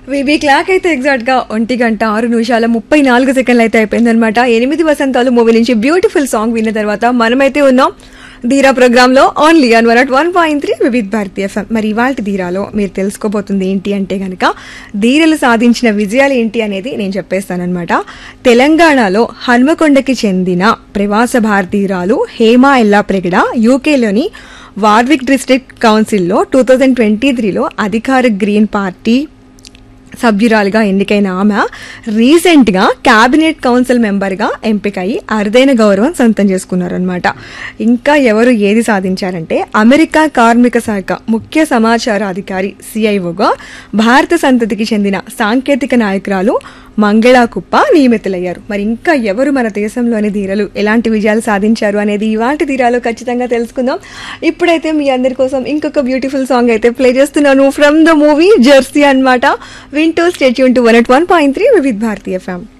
VB clock అయితే exact గా ఒంటి గంట ఆరు నిమిషాల ముప్పై నాలుగు సెకండ్లు అయితే అయిపోయిందనమాట ఎనిమిది వసంతాలు మూవీ నుంచి బ్యూటిఫుల్ సాంగ్ విన్న తర్వాత మనమైతే ఉన్నాం ధీరా ప్రోగ్రామ్ లో only on one at one point three Vividh Bharati FM మరి ఇవాళ ధీరాలో మీరు తెలుసుకోబోతుంది ఏంటి అంటే గనక ధీరలు సాధించిన విజయాలు ఏంటి అనేది నేను చెప్పేస్తానమాట తెలంగాణలో హన్మకొండకి చెందిన ప్రవాస భారతీయురాలు హేమా ఎల్లా ప్రెగడ యూకేలోని వార్విక్ డిస్ట్రిక్ట్ కౌన్సిల్లో టూ థౌజండ్ ట్వంటీ త్రీలో అధికార గ్రీన్ పార్టీ సభ్యురాలుగా ఎన్నికైన ఆమె రీసెంట్గా క్యాబినెట్ కౌన్సిల్ మెంబర్గా ఎంపికయి అరుదైన గౌరవం సొంతం చేసుకున్నారనమాట ఇంకా ఎవరు ఏది సాధించారంటే అమెరికా కార్మిక శాఖ ముఖ్య సమాచార అధికారి సిఐఓగా భారత సంతతికి చెందిన సాంకేతిక నాయకురాలు మంగళా కుప్ప నియమితులయ్యారు మరి ఇంకా ఎవరు మన దేశంలోని ధీరలు ఎలాంటి విజయాలు సాధించారు అనేది ఇవాంటి ధీరాలు ఖచ్చితంగా తెలుసుకుందాం ఇప్పుడైతే మీ అందరి కోసం ఇంకొక బ్యూటిఫుల్ సాంగ్ అయితే ప్లే చేస్తున్నాను ఫ్రమ్ ద మూవీ జెర్సీ అన్నమాట వింటూ stay tuned to one eight one point three Vividh Bharati FM